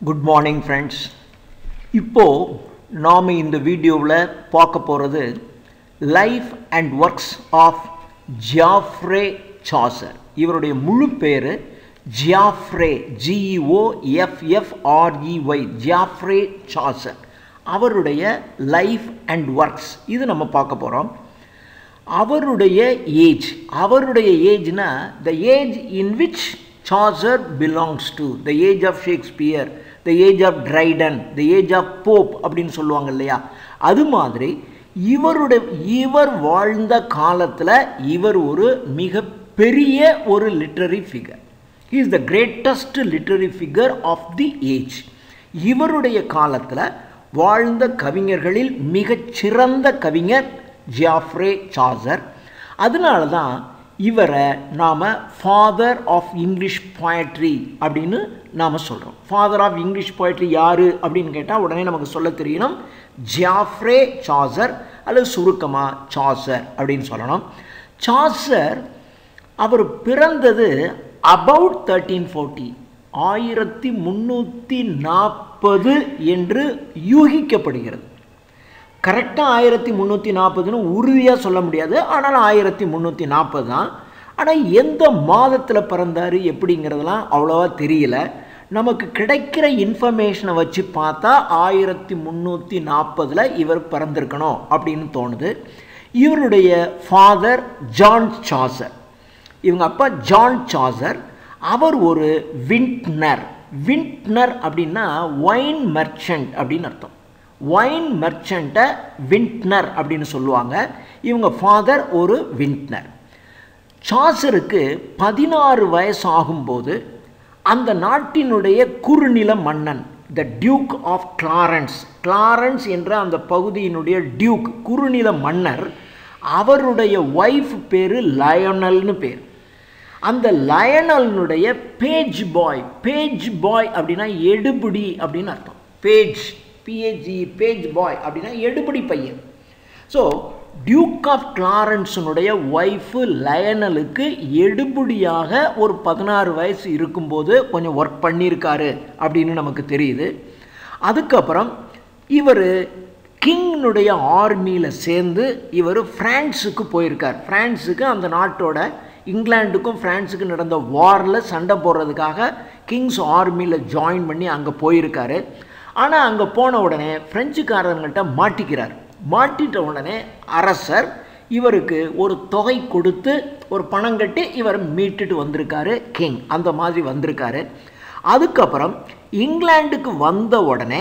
good morning friends இப்போது நாம் இந்த வீடியோவில் பார்க்க போகிறது life and works of Geoffrey Chaucer இவருடைய முழு பேர் Geoffrey G E O F F R E Y Geoffrey Chaucer அவருடைய லைஃப் அண்ட் ஒர்க்ஸ் இது நம்ம பார்க்க போகிறோம் அவருடைய ஏஜ் அவருடைய ஏஜ்னா the age in which Chaucer belongs to the age of Shakespeare the age of Dryden the age of Pope அப்படின்னு சொல்லுவாங்க இல்லையா அது மாதிரி இவருடைய இவர் வாழ்ந்த காலத்தில் இவர் ஒரு மிக பெரிய ஒரு literary figure he is the greatest literary figure of the age இவருடைய காலத்தில் வாழ்ந்த கவிஞர்களில் மிகச் சிறந்த கவிஞர் ஜியாஃப்ரே சாசர் அதனால தான் இவரை நாம் ஃபாதர் ஆஃப் இங்கிலீஷ் poetry அப்படின்னு நாம் சொல்கிறோம் ஃபாதர் ஆஃப் இங்கிலீஷ் poetry யார் அப்படின்னு கேட்டால் உடனே நமக்கு சொல்ல தெரியணும் ஜியாஃப்ரே சாசர் அல்லது சுருக்கமாக சாசர் அப்படின்னு சொல்லணும் சாசர் அவர் பிறந்தது அபவுட் தேர்ட்டீன் ஃபோர்ட்டி ஆயிரத்தி முந்நூற்றி நாற்பது என்று யூகிக்கப்படுகிறது கரெக்டாக ஆயிரத்தி முந்நூற்றி நாற்பதுன்னு உறுதியாக சொல்ல முடியாது ஆனால் ஆயிரத்தி முந்நூற்றி நாற்பது தான் ஆனால் எந்த மாதத்தில் பிறந்தார் எப்படிங்கிறதெல்லாம் அவ்வளோவா தெரியல நமக்கு கிடைக்கிற இன்ஃபர்மேஷனை வச்சு பார்த்தா ஆயிரத்தி முந்நூற்றி நாற்பதில் இவர் பிறந்திருக்கணும் அப்படின்னு தோணுது இவருடைய ஃபாதர் ஜான் சாசர் இவங்க அப்பா ஜான் சாசர் அவர் ஒரு விண்ட்னர் விண்ட்னர் அப்படின்னா ஒயின் மெர்ச்சன்ட் அப்படின்னு அர்த்தம் ஒயின் மெர்ச்சண்ட்டை விண்ட்னர் அப்படின்னு சொல்லுவாங்க இவங்க ஃபாதர் ஒரு விண்ட்னர் சாசருக்கு பதினாறு வயசு ஆகும்போது அந்த நாட்டினுடைய குறுநில மன்னன் the Duke of Clarence Clarence என்ற அந்த பகுதியினுடைய டியூக் குறுநில மன்னர் அவருடைய ஒய்ஃப் பேர் லயனல்னு பேர் அந்த லயனல்னுடைய பேஜ் பாய் பேஜ் பாய் அப்படின்னா எடுபிடி அப்படின்னு அர்த்தம் பேஜ் பிஹெச்இ பேஜ் பாய் அப்படின்னா எடுபடி பையன் ஸோ டியூக் ஆஃப் கிளாரன்ஸனுடைய ஒய்ஃபு லயனலுக்கு எடுபடியாக ஒரு பதினாறு வயசு இருக்கும்போது கொஞ்சம் ஒர்க் பண்ணியிருக்காரு அப்படின்னு நமக்கு தெரியுது அதுக்கப்புறம் இவர் கிங்னுடைய ஆர்மியில் சேர்ந்து இவர் ஃப்ரான்ஸுக்கு போயிருக்கார் ஃப்ரான்ஸுக்கு அந்த நாட்டோட இங்கிலாந்துக்கும் ஃப்ரான்ஸுக்கும் நடந்த வாரில் சண்டை போடுறதுக்காக கிங்ஸ் ஆர்மியில் ஜாயின் பண்ணி அங்கே போயிருக்காரு ஆனால் அங்கே போன உடனே ஃப்ரெஞ்சுக்காரங்கள்ட்ட மாட்டிக்கிறார் மாட்டிட்ட உடனே அரசர் இவருக்கு ஒரு தொகை கொடுத்து ஒரு பணம் கட்டி இவர் மீட்டுட்டு வந்திருக்காரு கிங் அந்த மாதிரி வந்திருக்காரு அதுக்கப்புறம் இங்கிலாந்துக்கு வந்த உடனே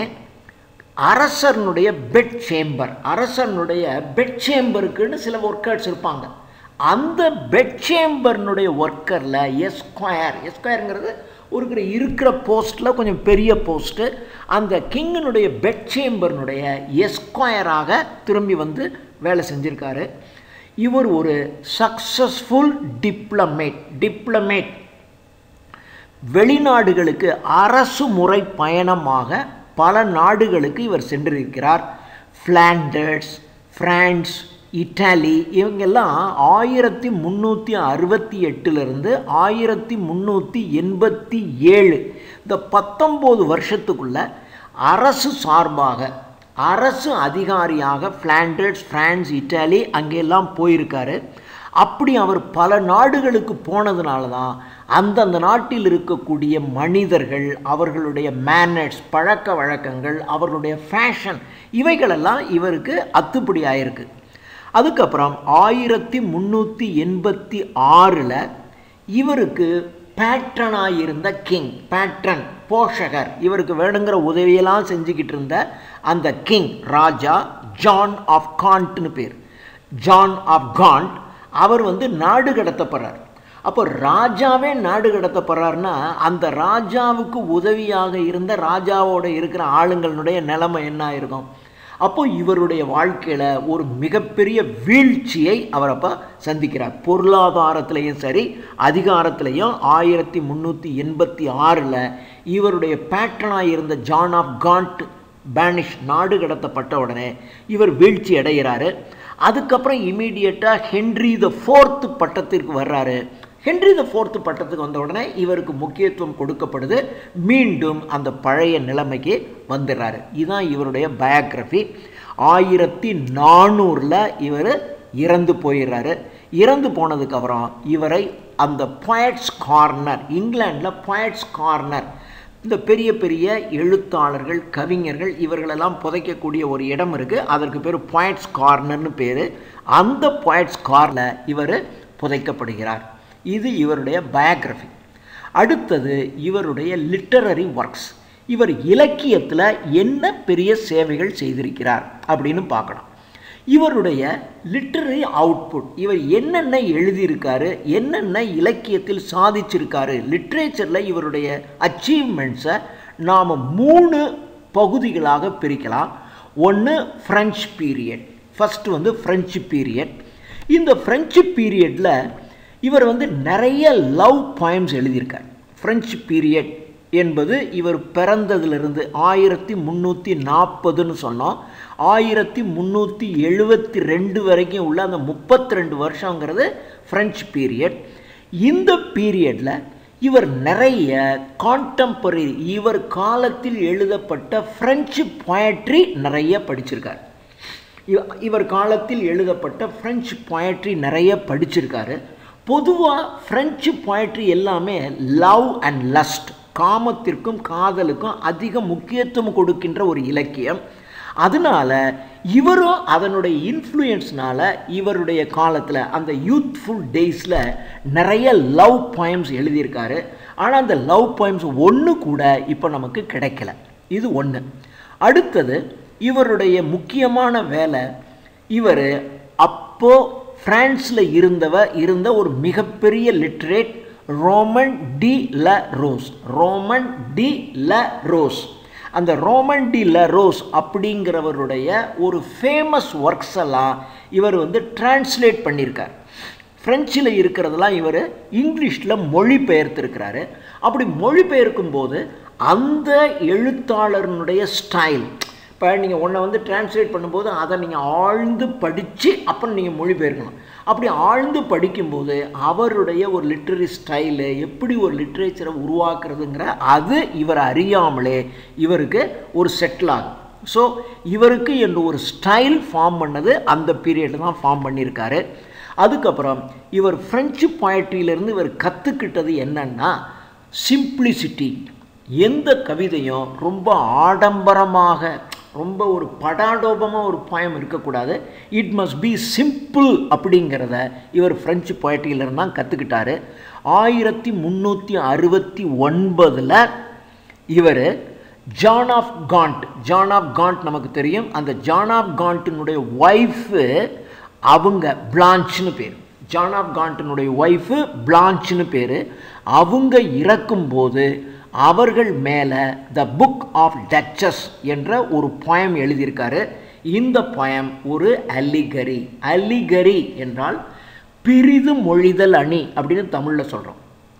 அரசனுடைய பெட் சேம்பர் அரசனுடைய பெட் சேம்பருக்குன்னு சில ஒர்க்கர்ஸ் இருப்பாங்க அந்த பெட் சேம்பர்னுடைய ஒர்க்கரில் எஸ்கொயர் எஸ்கொயருங்கிறது ஒரு இருக்கிற போஸ்ட்டில் கொஞ்சம் பெரிய போஸ்ட்டு அந்த கிங்கினுடைய பெட் சேம்பர்னுடைய எஸ்கொயராக திரும்பி வந்து வேலை செஞ்சுருக்காரு இவர் ஒரு சக்ஸஸ்ஃபுல் டிப்ளமேட் டிப்ளமேட் வெளிநாடுகளுக்கு அரசு முறை பயணமாக பல நாடுகளுக்கு இவர் சென்றிருக்கிறார் ஃப்ளாண்டர்ஸ் ஃப்ரான்ஸ் இட்டாலி இவங்கெல்லாம் ஆயிரத்தி முந்நூற்றி அறுபத்தி எட்டுலேருந்து ஆயிரத்தி முந்நூற்றி எண்பத்தி ஏழு இந்த பத்தொம்போது வருஷத்துக்குள்ள அரசு சார்பாக அரசு அதிகாரியாக ஃப்ளாண்டர்ஸ் ஃப்ரான்ஸ் இட்டாலி அங்கெல்லாம் போயிருக்காரு அப்படி அவர் பல நாடுகளுக்கு போனதுனால தான் அந்தந்த நாட்டில் இருக்கக்கூடிய மனிதர்கள் அவர்களுடைய மேனர்ஸ் பழக்க வழக்கங்கள் அவர்களுடைய ஃபேஷன் இவைகளெல்லாம் இவருக்கு அத்துப்படி ஆயிருக்கு அதுக்கப்புறம் ஆயிரத்தி முந்நூற்றி எண்பத்தி ஆறில் இவருக்கு பேட்ரனாக இருந்த கிங் பேட்ரன் போஷகர் இவருக்கு வேணுங்கிற உதவியெல்லாம் செஞ்சுக்கிட்டு இருந்த அந்த கிங் ராஜா ஜான் ஆஃப் காண்ட்னு பேர் ஜான் ஆஃப் காண்ட் அவர் வந்து நாடு கடத்தப்படுறார் அப்போ ராஜாவே நாடு கடத்தப்படுறாருன்னா அந்த ராஜாவுக்கு உதவியாக இருந்த ராஜாவோட இருக்கிற ஆளுங்களுடைய நிலைமை என்ன இருக்கும் அப்போ இவருடைய வாழ்க்கையில் ஒரு மிகப்பெரிய வீழ்ச்சியை அவர் அப்போ சந்திக்கிறார் பொருளாதாரத்திலையும் சரி அதிகாரத்திலையும் ஆயிரத்தி முந்நூற்றி எண்பத்தி ஆறில் இவருடைய பேட்டனாக இருந்த ஜான் ஆஃப் காண்ட் பேனிஷ் நாடு கடத்தப்பட்ட உடனே இவர் வீழ்ச்சி அடைகிறாரு அதுக்கப்புறம் இமீடியட்டாக ஹென்ரி த ஃபோர்த்து பட்டத்திற்கு வர்றாரு ஹென்றி த ஃபோர்த்து பட்டத்துக்கு வந்த உடனே இவருக்கு முக்கியத்துவம் கொடுக்கப்படுது மீண்டும் அந்த பழைய நிலைமைக்கு வந்துடுறாரு இதுதான் இவருடைய பயோகிராஃபி ஆயிரத்தி நானூறில் இவர் இறந்து போயிடுறாரு இறந்து போனதுக்கப்புறம் இவரை அந்த பாய்ட்ஸ் கார்னர் இங்கிலாண்டில் பாய்ட்ஸ் கார்னர் இந்த பெரிய பெரிய எழுத்தாளர்கள் கவிஞர்கள் இவர்களெல்லாம் புதைக்கக்கூடிய ஒரு இடம் இருக்குது அதற்கு பேர் பாய்ட்ஸ் கார்னர்னு பேர் அந்த பாய்ட்ஸ் கார்னில் இவர் புதைக்கப்படுகிறார் இது இவருடைய பயோகிராஃபி அடுத்தது இவருடைய லிட்டரரி ஒர்க்ஸ் இவர் இலக்கியத்தில் என்ன பெரிய சேவைகள் செய்திருக்கிறார் அப்படின்னு பார்க்கணும் இவருடைய லிட்டரரி அவுட்புட் இவர் என்னென்ன எழுதியிருக்காரு என்னென்ன இலக்கியத்தில் சாதிச்சிருக்காரு லிட்ரேச்சரில் இவருடைய அச்சீவ்மெண்ட்ஸை நாம் மூணு பகுதிகளாக பிரிக்கலாம் ஒன்று ஃப்ரெஞ்ச் பீரியட் ஃபஸ்ட்டு வந்து ஃப்ரெஞ்சு பீரியட் இந்த ஃப்ரெஞ்சு பீரியடில் இவர் வந்து நிறைய லவ் பாயம்ஸ் எழுதியிருக்கார் ஃப்ரெஞ்சு பீரியட் என்பது இவர் பிறந்ததிலிருந்து ஆயிரத்தி முந்நூற்றி நாற்பதுன்னு சொன்னோம் ஆயிரத்தி முந்நூற்றி எழுபத்தி ரெண்டு வரைக்கும் உள்ள அந்த முப்பத்தி ரெண்டு வருஷங்கிறது ஃப்ரெஞ்சு பீரியட் இந்த பீரியடில் இவர் நிறைய கான்டெம்பரரி இவர் காலத்தில் எழுதப்பட்ட ஃப்ரெஞ்சு பொயட்ரி நிறைய படிச்சிருக்கார் இவர் காலத்தில் எழுதப்பட்ட ஃப்ரெஞ்சு பொயட்ரி நிறைய படிச்சிருக்காரு பொதுவாக ஃப்ரெஞ்சு பொயட்ரி எல்லாமே லவ் அண்ட் லஸ்ட் காமத்திற்கும் காதலுக்கும் அதிக முக்கியத்துவம் கொடுக்கின்ற ஒரு இலக்கியம் அதனால இவரும் அதனுடைய இன்ஃப்ளூயன்ஸ்னால இவருடைய காலத்தில் அந்த யூத்ஃபுல் டேஸில் நிறைய லவ் பாயம்ஸ் எழுதியிருக்காரு ஆனால் அந்த லவ் பாயம்ஸ் ஒன்று கூட இப்போ நமக்கு கிடைக்கல இது ஒன்று அடுத்தது இவருடைய முக்கியமான வேலை இவர் அப்போ பிரான்ஸில் இருந்தவ இருந்த ஒரு மிகப்பெரிய லிட்ரேட் Roman de la Rose Roman de la Rose அந்த ரோமன் டி ல ரோஸ் அப்படிங்கிறவருடைய ஒரு ஃபேமஸ் ஒர்க்ஸ் எல்லாம் இவர் வந்து டிரான்ஸ்லேட் பண்ணியிருக்கார் ஃப்ரெஞ்சில் இருக்கிறதெல்லாம் இவர் இங்கிலீஷில் மொழிபெயர்த்திருக்கிறாரு அப்படி மொழிபெயர்க்கும் போது அந்த எழுத்தாளருடைய ஸ்டைல் இப்போ நீங்கள் ஒன்றை வந்து டிரான்ஸ்லேட் பண்ணும்போது அதை நீங்கள் ஆழ்ந்து படித்து அப்புறம் நீங்கள் மொழிபெயர்க்கணும் அப்படி ஆழ்ந்து படிக்கும்போது அவருடைய ஒரு லிட்ரரி ஸ்டைலு எப்படி ஒரு லிட்ரேச்சரை உருவாக்குறதுங்கிற அது இவர் அறியாமலே இவருக்கு ஒரு செட்டில் ஆகும் ஸோ இவருக்கு என்று ஒரு ஸ்டைல் ஃபார்ம் பண்ணது அந்த பீரியடில் தான் ஃபார்ம் பண்ணியிருக்காரு அதுக்கப்புறம் இவர் ஃப்ரெஞ்சு பாய்ட்ரியிலேருந்து இவர் கற்றுக்கிட்டது என்னன்னா சிம்பிளிசிட்டி எந்த கவிதையும் ரொம்ப ஆடம்பரமாக ரொம்ப ஒரு படாடோபமாக ஒரு பாயம் இருக்கக்கூடாது இட் மஸ்ட் பி சிம்பிள் அப்படிங்கிறத இவர் ஃப்ரெஞ்சு பொயட்ரியிலிருந்து தான் கற்றுக்கிட்டாரு ஆயிரத்தி முந்நூற்றி அறுபத்தி ஒன்பதில் இவர் John of Gaunt John of Gaunt நமக்கு தெரியும் அந்த ஜான் ஆஃப் காண்ட்டினுடைய ஒய்ஃபு அவங்க பிளான்ச்னு பேர் ஜான் ஆஃப் காண்டினுடைய ஒய்ஃபு பிளான்ச்னு பேர் அவங்க இறக்கும்போது அவர்கள் மேலே த புக் ஆஃப் டச்சஸ் என்ற ஒரு poem எழுதியிருக்காரு இந்த poem ஒரு அல்லிகரி அல்லிகரி என்றால் பிரிது மொழிதல் அணி அப்படின்னு தமிழில் சொல்கிறோம்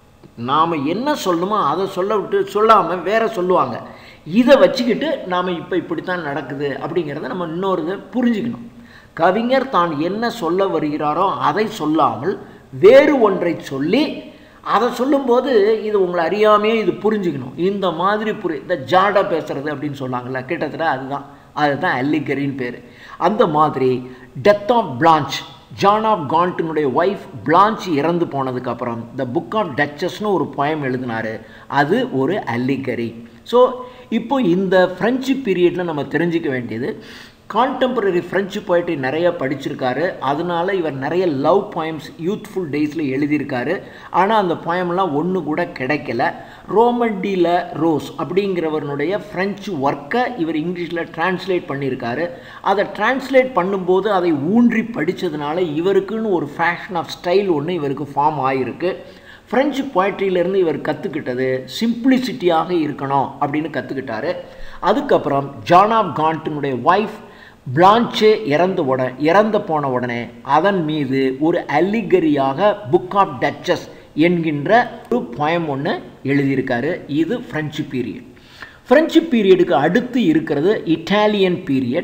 நாம் என்ன சொல்லணுமோ அதை சொல்ல விட்டு சொல்லாமல் வேற சொல்லுவாங்க இதை வச்சுக்கிட்டு நாம் இப்போ இப்படித்தான் நடக்குது அப்படிங்கிறத நம்ம இன்னொரு இதை புரிஞ்சுக்கணும் கவிஞர் தான் என்ன சொல்ல வருகிறாரோ அதை சொல்லாமல் வேறு ஒன்றை சொல்லி அதை சொல்லும்போது இது உங்களை அறியாமையே இது புரிஞ்சுக்கணும் இந்த மாதிரி புரி இந்த ஜாடா பேசுறது அப்படின்னு சொன்னாங்கல்ல கிட்டத்தட்ட அதுதான் அதுதான் அல்லிகரின்னு பேர் அந்த மாதிரி death of Blanche John of காண்ட்டினுடைய ஒய்ஃப் பிளான்ச் இறந்து போனதுக்கப்புறம் த புக் ஆஃப் டச்சஸ்னு ஒரு poem எழுதினாரு அது ஒரு அல்லிகரி ஸோ இப்போ இந்த ஃப்ரெஞ்சு பீரியடில் நம்ம தெரிஞ்சுக்க வேண்டியது கான்டெம்பரரி ஃப்ரெஞ்சு poetry நிறைய படிச்சிருக்காரு அதனால இவர் நிறைய லவ் poems யூத்ஃபுல் டேஸில் எழுதியிருக்காரு ஆனால் அந்த poemலாம் ஒன்று கூட கிடைக்கல ரோமன் டில ரோஸ் அப்படிங்கிறவருடைய ஃப்ரெஞ்சு ஒர்க்கை இவர் இங்கிலீஷில் டிரான்ஸ்லேட் பண்ணியிருக்காரு அதை டிரான்ஸ்லேட் பண்ணும்போது அதை ஊன்றி படித்ததுனால இவருக்குன்னு ஒரு ஃபேஷன் ஆஃப் ஸ்டைல் ஒன்று இவருக்கு ஃபார்ம் ஆகிருக்கு ஃப்ரெஞ்சு poetryலேருந்து இவர் கற்றுக்கிட்டது சிம்பிளிசிட்டியாக இருக்கணும் அப்படின்னு கற்றுக்கிட்டாரு அதுக்கப்புறம் ஜான் ஆஃப் காண்ட்டினுடைய ஒய்ஃப் பிளான்ச்சே இறந்த உடனே இறந்து போன உடனே அதன் மீது ஒரு அல்லிகரியாக புக் ஆஃப் டச்சஸ் என்கின்ற ஒரு poem ஒன்று எழுதியிருக்காரு இது ஃப்ரெஞ்சு பீரியட் ஃப்ரெஞ்சு பீரியடுக்கு அடுத்து இருக்கிறது இட்டாலியன் பீரியட்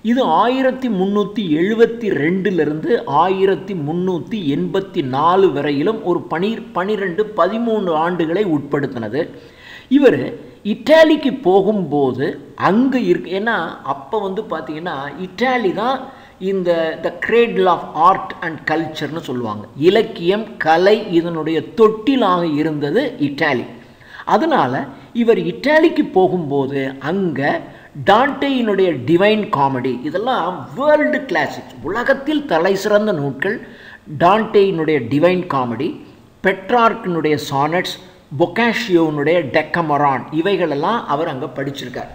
இது ஆயிரத்தி முந்நூற்றி எழுபத்தி ரெண்டுலேருந்து ஆயிரத்தி முந்நூற்றி எண்பத்தி நாலு வரையிலும் ஒரு பனி பனிரெண்டு பதிமூணு ஆண்டுகளை உட்படுத்தினது இவர் இட்டாலிக்கு போகும்போது அங்கே இருக்கு ஏன்னா அப்போ வந்து பார்த்தீங்கன்னா இட்டாலி தான் இந்த the cradle of art and கல்ச்சர்னு சொல்லுவாங்க இலக்கியம் கலை இதனுடைய தொட்டிலாக இருந்தது இட்டாலி அதனால் இவர் இட்டாலிக்கு போகும்போது அங்கே டான்டேயினுடைய டிவைன் காமெடி இதெல்லாம் வேர்ல்டு கிளாசிக்ஸ் உலகத்தில் தலை சிறந்த நூட்கள் டான்டேயினுடைய டிவைன் காமெடி பெட்ரார்க்கினுடைய சானட்ஸ் பொக்காஷியோனுடைய டெக்கமரான் இவைகளெல்லாம் அவர் அங்கே படிச்சிருக்கார்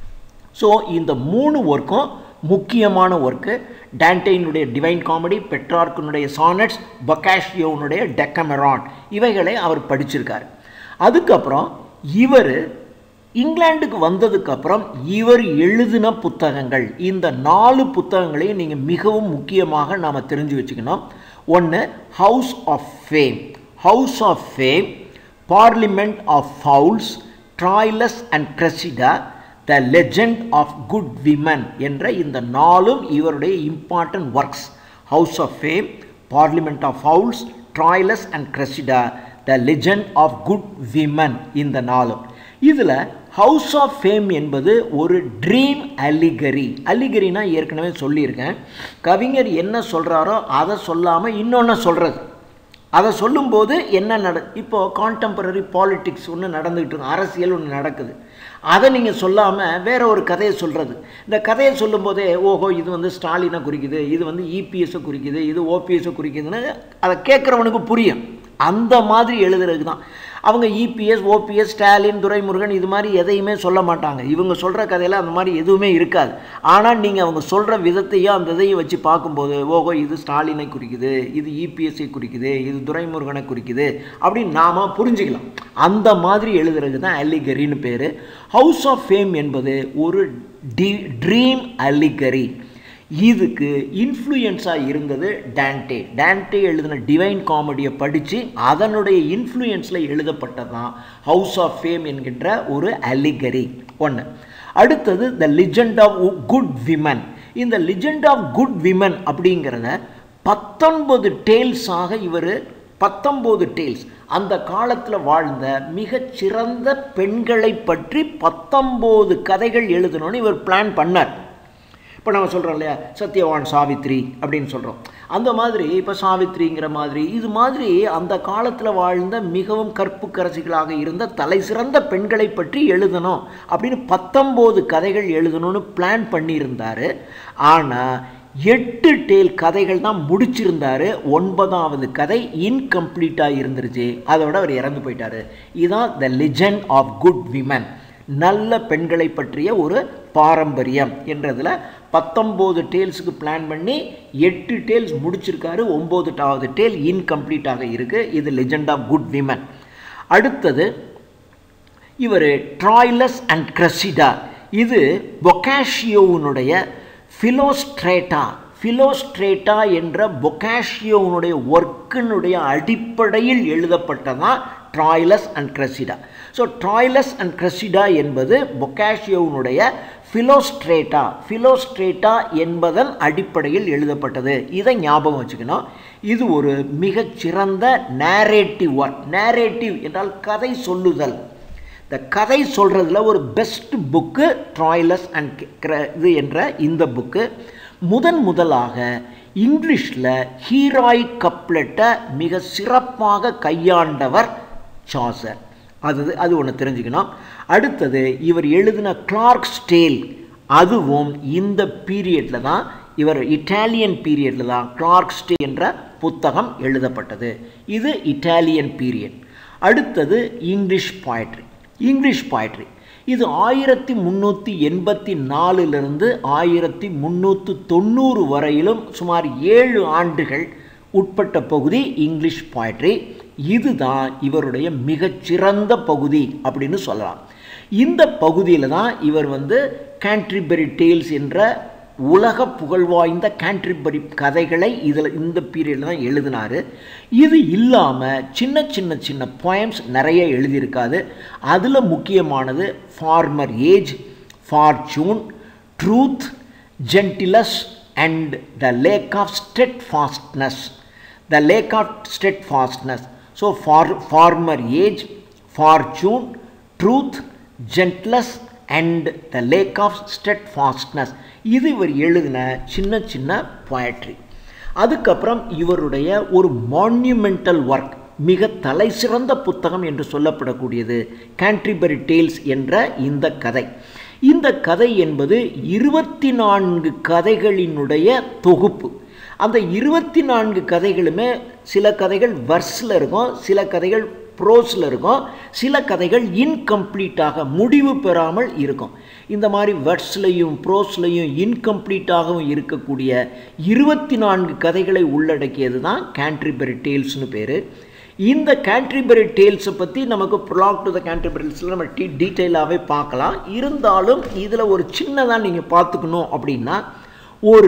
ஸோ இந்த மூணு ஒர்க்கும் முக்கியமான ஒர்க்கு டான்டேயினுடைய டிவைன் காமெடி பெட்ரார்க்கினுடைய சானட்ஸ் பொக்காஷியோனுடைய டெக்கமரான் இவைகளை அவர் படிச்சிருக்கார் அதுக்கப்புறம் இவர் இங்கிலாந்துக்கு வந்ததுக்கப்புறம் இவர் எழுதின புத்தகங்கள் இந்த நாலு புத்தகங்களையும் நீங்கள் மிகவும் முக்கியமாக நாம் தெரிஞ்சு வச்சுக்கணும் ஒன்று House of Fame House of Fame Parliament of Fowls Troilus and Criseyde the Legend of Good Women என்ற இந்த நாலும் இவருடைய important works House of Fame Parliament of Fowls Troilus and Criseyde the Legend of Good Women இந்த நாளும் இதில் house of fame என்பது ஒரு dream allegory அலிகரினா ஏற்கனவே சொல்லியிருக்கேன் கவிஞர் என்ன சொல்கிறாரோ அதை சொல்லாமல் இன்னொன்று சொல்கிறது அதை சொல்லும்போது என்ன நட இப்போது கான்டெம்பரரி பாலிட்டிக்ஸ் ஒன்று நடந்துகிட்டு இருக்கு அரசியல் ஒன்று நடக்குது அதை நீங்கள் சொல்லாமல் வேற ஒரு கதையை சொல்கிறது இந்த கதையை சொல்லும்போதே ஓஹோ இது வந்து ஸ்டாலினை குறிக்குது இது வந்து இபிஎஸை குறிக்குது இது ஓபிஎஸை குறிக்குதுன்னு அதை கேட்குறவனுக்கு புரியும் அந்த மாதிரி எழுதுறதுக்கு தான் அவங்க இபிஎஸ் ஓபிஎஸ் ஸ்டாலின் துரைமுருகன் இது மாதிரி எதையுமே சொல்ல மாட்டாங்க இவங்க சொல்கிற கதையில் அந்த மாதிரி எதுவுமே இருக்காது ஆனால் நீங்கள் அவங்க சொல்கிற விதத்தையும் அந்த இதையும் வச்சு பார்க்கும்போது ஓஹோ இது ஸ்டாலினை குறிக்குது இது இபிஎஸ்ஐ குறிக்குது இது துரைமுருகனை குறிக்குது அப்படின்னு நாம் புரிஞ்சுக்கலாம் அந்த மாதிரி எழுதுறது தான் அலிகரின்னு பேர் ஹவுஸ் ஆஃப் ஃபேம் என்பது ஒரு டி ட்ரீம் அலிகரி இதுக்கு இன்ஃப்ளூயன்ஸாக இருந்தது டேன்டே டேன்டே எழுதின டிவைன் காமெடியை படித்து அதனுடைய இன்ஃப்ளூயன்ஸில் எழுதப்பட்டது தான் ஹவுஸ் ஆஃப் ஃபேம் என்கின்ற ஒரு அலிகரி ஒன்று அடுத்தது the Legend of Good Women இந்த லிஜெண்ட் ஆஃப் குட் விமன் அப்படிங்கிறத பத்தொன்பது டேல்ஸாக இவர் பத்தொம்போது டேல்ஸ் அந்த காலத்தில் வாழ்ந்த மிகச்சிறந்த பெண்களை பற்றி பத்தொம்போது கதைகள் எழுதணும்னு இவர் பிளான் பண்ணார் இப்போ நம்ம சொல்கிறோம் இல்லையா சத்யவான் சாவித்ரி அப்படின்னு சொல்கிறோம் அந்த மாதிரி இப்போ சாவித்ரிங்கிற மாதிரி இது மாதிரி அந்த காலத்தில் வாழ்ந்த மிகவும் கற்புக்கரசிகளாக இருந்த தலை சிறந்த பெண்களை பற்றி எழுதணும் அப்படின்னு பத்தொம்போது கதைகள் எழுதணும்னு பிளான் பண்ணியிருந்தார் ஆனால் எட்டு டேல் கதைகள் தான் முடிச்சிருந்தாரு ஒன்பதாவது கதை இன்கம்ப்ளீட்டாக இருந்துருச்சு அதோட அவர் இறந்து போயிட்டாரு இதுதான் the Legend of Good Women நல்ல பெண்களை பற்றிய ஒரு பாரம்பரியம் என்றதில் பத்தொம்போது டேல்ஸுக்கு பிளான் பண்ணி எட்டு டேல்ஸ் முடிச்சிருக்காரு ஒம்போதுட்டாவது டேல் இன்கம்ப்ளீட்டாக இருக்குது இது லெஜண்ட் ஆஃப் குட் விமன் அடுத்தது இவர் ட்ராய்லஸ் அண்ட் கிரசிடா இது பொக்காஷியோவுனுடைய ஃபிலோஸ்ட்ரேட்டா ஃபிலோஸ்ட்ரேட்டா என்ற பொக்காஷியோனுடைய ஒர்க்கினுடைய அடிப்படையில் எழுதப்பட்டதான் Troilus and Criseyde so Troilus and Criseyde என்பது பொக்காஷியோனுடைய ஃபிலோஸ்ட்ரேட்டா ஃபிலோஸ்ட்ரேட்டா என்பதன் அடிப்படையில் எழுதப்பட்டது இதை ஞாபகம் வச்சுக்கணும் இது ஒரு மிகச்சிறந்த நேரேட்டிவ் ஒர்க் நேரேட்டிவ் என்றால் கதை சொல்லுதல் இந்த கதை சொல்கிறதுல ஒரு பெஸ்ட் புக்கு ட்ராய்லஸ் அண்ட் இது என்ற இந்த புக்கு முதன் முதலாக இங்கிலீஷில் ஹீராய் கப்லெட்டை மிக சிறப்பாக கையாண்டவர் சாசர் அது அது ஒன்று தெரிஞ்சுக்கணும் அடுத்தது இவர் எழுதின கிளார்க் ஸ்டேல் அதுவும் இந்த பீரியடில் தான் இவர் இட்டாலியன் பீரியடில் தான் கிளார்க் ஸ்டே என்ற புத்தகம் எழுதப்பட்டது இது இட்டாலியன் பீரியட் அடுத்தது இங்கிலீஷ் பாய்ட்ரி இங்கிலீஷ் பாய்ட்ரி இது ஆயிரத்தி முந்நூற்றி எண்பத்தி நாலுலேருந்து ஆயிரத்தி முந்நூற்று தொண்ணூறு வரையிலும் சுமார் ஏழு ஆண்டுகள் உட்பட்ட பகுதி இங்கிலீஷ் பாய்ட்ரி இதுதான் இவருடைய மிகச்சிறந்த பகுதி அப்படின்னு சொல்லலாம் இந்த பகுதியில் தான் இவர் வந்து கேன்ட்ரிபரி டேல்ஸ் என்ற உலக புகழ்வாய்ந்த கேன்ட்ரிபரி கதைகளை இதில் இந்த பீரியடில் தான் எழுதினார் இது இல்லாமல் சின்ன சின்ன சின்ன போயம்ஸ் நிறைய எழுதியிருக்காது அதில் முக்கியமானது Former Age Fortune Truth Gentilesse and the Lack of Steadfastness the Lack of Steadfastness so for Former Age Fortune Truth Gentilesse and the Lack of Steadfastness இது இவர் எழுதின சின்ன சின்ன poetry அதுக்கப்புறம் இவருடைய ஒரு மான்யூமெண்டல் ஒர்க் மிக தலை சிறந்த புத்தகம் என்று சொல்லப்படக்கூடியது கேன்ட்ரிபரி டேல்ஸ் என்ற இந்த கதை இந்த கதை என்பது இருபத்தி நான்கு கதைகளினுடைய தொகுப்பு அந்த இருபத்தி நான்கு கதைகளுமே சில கதைகள் வர்ஸில் இருக்கும் சில கதைகள் ப்ரோஸில் இருக்கும் சில கதைகள் இன்கம்ப்ளீட்டாக முடிவு பெறாமல் இருக்கும் இந்த மாதிரி வேர்ட்ஸ்லையும் ப்ரோஸ்லையும் இன்கம்ப்ளீட்டாகவும் இருக்கக்கூடிய இருபத்தி நான்கு கதைகளை உள்ளடக்கியது தான் கேன்ட்ரிபரி டேல்ஸ்னு பேர் இந்த கேன்ட்ரிபரி டேல்ஸை பற்றி நமக்கு ப்ரொலாக் டு த கேன்ட்ரிபரிஸில் நம்ம டீ டீட்டெயிலாகவே பார்க்கலாம் இருந்தாலும் இதில் ஒரு சின்னதாக நீங்கள் பார்த்துக்கணும் அப்படின்னா ஒரு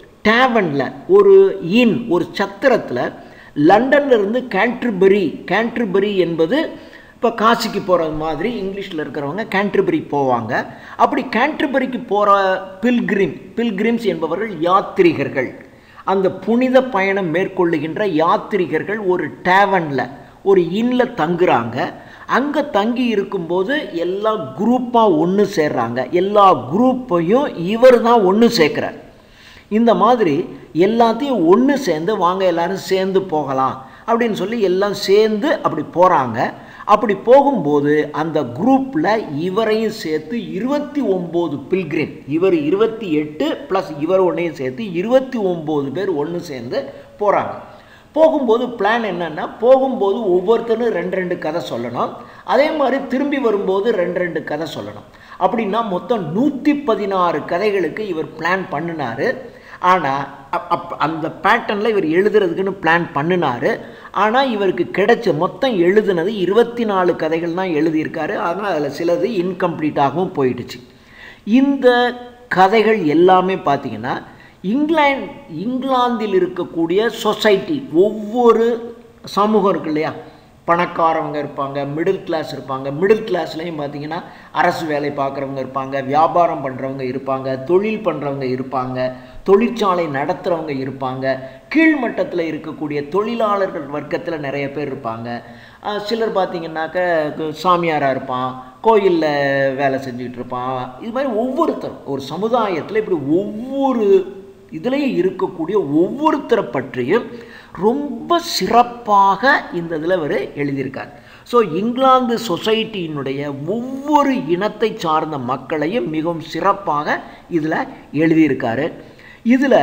டேவனில் ஒரு இன் ஒரு சத்திரத்தில் லண்டன்ல இருந்து கேன்ட்ரிபரி கேன்ட்ரிபரி என்பது இப்போ காசிக்கு போகிறது மாதிரி இங்கிலீஷில் இருக்கிறவங்க கேன்ட்ரிபரி போவாங்க அப்படி கேன்ட்ரிபரிக்கு போகிற பில்கிரிம் பில்கிரிம்ஸ் என்பவர்கள் யாத்ரீகர்கள் அந்த புனித பயணம் மேற்கொள்ளுகின்ற யாத்ரீகர்கள் ஒரு டேவனில் ஒரு இன்னில் தங்குறாங்க அங்கே தங்கி இருக்கும்போது எல்லா குரூப்பாக ஒன்று சேர்றாங்க எல்லா குரூப்பையும் இவர் தான் ஒன்று சேர்க்குறார் இந்த மாதிரி எல்லாத்தையும் ஒன்று சேர்ந்து வாங்க எல்லாரும் சேர்ந்து போகலாம் அப்படின்னு சொல்லி எல்லாம் சேர்ந்து அப்படி போகிறாங்க அப்படி போகும்போது அந்த குரூப்பில் இவரையும் சேர்த்து இருபத்தி ஒம்பது பில்கிரிம் இவர் இருபத்தி எட்டு ப்ளஸ் இவர் ஒன்றையும் சேர்த்து இருபத்தி ஒம்பது பேர் ஒன்று சேர்ந்து போகிறாங்க போகும்போது பிளான் என்னென்னா போகும்போது ஒவ்வொருத்தரும் ரெண்டு ரெண்டு கதை சொல்லணும் அதே மாதிரி திரும்பி வரும்போது ரெண்டு ரெண்டு கதை சொல்லணும் அப்படின்னா மொத்தம் நூற்றி பதினாறு கதைகளுக்கு இவர் பிளான் பண்ணினார் ஆனால் அப் அந்த பேட்டர்னில் இவர் எழுதுறதுக்குன்னு பிளான் பண்ணினார் ஆனால் இவருக்கு கிடைச்ச மொத்தம் எழுதுனது இருபத்தி நாலு கதைகள் தான் எழுதியிருக்காரு ஆனால் அதில் சிலது இன்கம்ப்ளீட்டாகவும் போயிடுச்சு இந்த கதைகள் எல்லாமே பார்த்தீங்கன்னா இங்கிலாந்து இங்கிலாந்தில் இருக்கக்கூடிய சொசைட்டி ஒவ்வொரு சமூகம் இருக்கு இல்லையா பணக்காரவங்க இருப்பாங்க மிடில் கிளாஸ் இருப்பாங்க மிடில் கிளாஸ்லேயும் பார்த்தீங்கன்னா அரசு வேலை பார்க்குறவங்க இருப்பாங்க வியாபாரம் பண்ணுறவங்க இருப்பாங்க தொழில் பண்ணுறவங்க இருப்பாங்க தொழிற்சாலை நடத்துகிறவங்க இருப்பாங்க கீழ்மட்டத்தில் இருக்கக்கூடிய தொழிலாளர்கள் வர்க்கத்தில் நிறைய பேர் இருப்பாங்க அஹ் சிலர் பார்த்தீங்கன்னாக்க சாமியாராக இருப்பான் கோயிலில் வேலை செஞ்சுக்கிட்டு இருப்பான் இது மாதிரி ஒவ்வொருத்தரும் ஒரு சமுதாயத்தில் இப்படி ஒவ்வொரு இதுலேயும் இருக்கக்கூடிய ஒவ்வொருத்தரை பற்றியும் ரொம்ப சிறப்பாக இந்த இதில் அவர் எழுதியிருக்கார் ஸோ இங்கிலாந்து சொசைட்டியினுடைய ஒவ்வொரு இனத்தை சார்ந்த மக்களையும் மிகவும் சிறப்பாக இதில் எழுதியிருக்காரு இதில்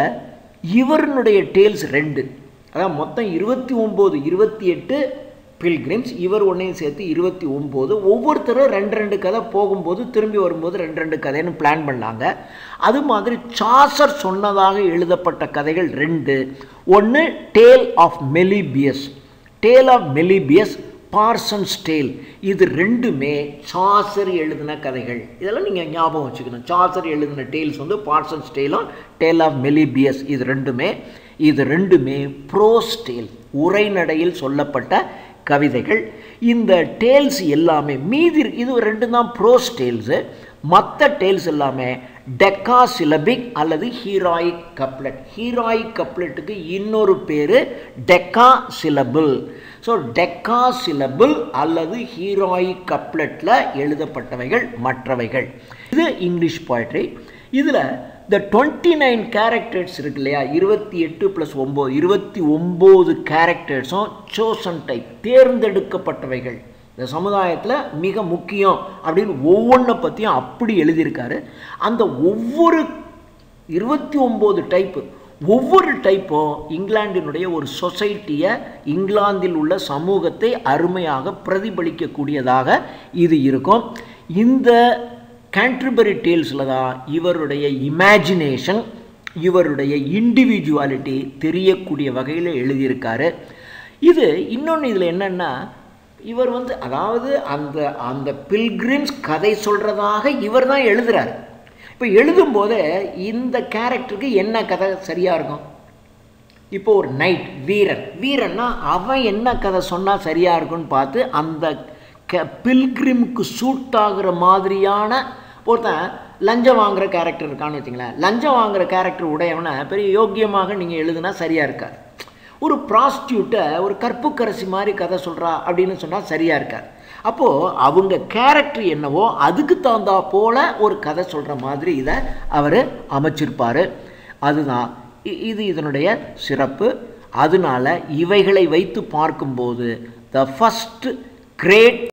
இவருடைய டேல்ஸ் ரெண்டு அதான் மொத்தம் இருபத்தி ஒம்பது இருபத்தி எட்டு பில்கிரிம்ஸ் இவர் ஒன்றையும் சேர்த்து இருபத்தி ஒம்பது ஒவ்வொருத்தரும் ரெண்டு ரெண்டு கதை போகும்போது திரும்பி வரும்போது ரெண்டு ரெண்டு கதைன்னு பிளான் பண்ணாங்க அது மாதிரி சாசர் சொன்னதாக எழுதப்பட்ட கதைகள் ரெண்டு ஒன்று Tale of Melibeus Tale of Melibeus Parson's Tale இது ரெண்டுமே சாசர் எழுதின கதைகள் இதெல்லாம் நீங்கள் ஞாபகம் வச்சுக்கணும் சாசர் எழுதின டேல்ஸ் வந்து பார்சன்ஸ் டேலும் டேல் ஆஃப் மெலிபியஸ் இது ரெண்டுமே இது ரெண்டுமே ப்ரோஸ் டேல் உரைநடையில் சொல்லப்பட்ட கவிதைகள் இந்த டேல்ஸ் எல்லாமே மீதி இருக்கு- இது ரெண்டு தான் ப்ரோஸ் டேல்ஸு மற்ற டேல்ஸ் எல்லாமே டெக்கா சிலபிக் அல்லது ஹீராயிக் கப்லெட் ஹீராயிக் கப்லெட்டுக்கு இன்னொரு பேர் decasyllable so decasyllable அல்லது ஹீராயிக் கப்லெட்டில் எழுதப்பட்டவைகள் மற்றவைகள் இது இங்கிலீஷ் poetry இதில் இந்த டுவெண்ட்டி நைன் கேரக்டர்ஸ் இருக்கு இல்லையா இருபத்தி எட்டு ப்ளஸ் ஒம்பது இருபத்தி ஒம்பது கேரக்டர்ஸும் சோசன் டைப் தேர்ந்தெடுக்கப்பட்டவைகள் இந்த சமுதாயத்தில் மிக முக்கியம் அப்படின்னு ஒவ்வொன்றை பற்றியும் அப்படி எழுதியிருக்காரு அந்த ஒவ்வொரு இருபத்தி ஒம்பது டைப்பு ஒவ்வொரு டைப்பும் இங்கிலாந்தினுடைய ஒரு சொசைட்டியை இங்கிலாந்தில் உள்ள சமூகத்தை அருமையாக பிரதிபலிக்கக்கூடியதாக இது இருக்கும் இந்த கேன்ட்ரிபரி டேல்ஸில் தான் இவருடைய இமேஜினேஷன் இவருடைய இண்டிவிஜுவாலிட்டி தெரியக்கூடிய வகையில் எழுதியிருக்காரு இது இன்னொன்று இதில் என்னென்னா இவர் வந்து அதாவது அந்த அந்த பில்கிரிம்ஸ் கதை சொல்கிறதாக இவர் தான் எழுதுறாரு இப்போ எழுதும்போதே இந்த கேரக்டருக்கு என்ன கதை சரியாக இருக்கும் இப்போ ஒரு நைட் வீரன் வீரன்னா அவன் என்ன கதை சொன்னால் சரியாக இருக்கும்னு பார்த்து அந்த க பில்கிரிமுக்கு சூட் ஆகுற மாதிரியான ஒருத்தன் லஞ்சம் வாங்குற கேரக்டர் இருக்கான்னு வச்சுங்களேன் லஞ்சம் வாங்குற கேரக்டர் உடையவனை பெரிய யோக்கியமாக நீங்கள் எழுதுனா சரியாக இருக்காது ஒரு ப்ராஸ்டியூட்டை ஒரு கற்புக்கரசி மாதிரி கதை சொல்கிறா அப்படின்னு சொன்னால் சரியாக இருக்காது அப்போது அவங்க கேரக்டர் என்னவோ அதுக்கு தகுந்தா போல ஒரு கதை சொல்கிற மாதிரி இதை அவர் அமைச்சிருப்பார் அதுதான் இ- இது இதனுடைய சிறப்பு அதனால இவைகளை வைத்து பார்க்கும்போது த ஃபஸ்ட் கிரேட்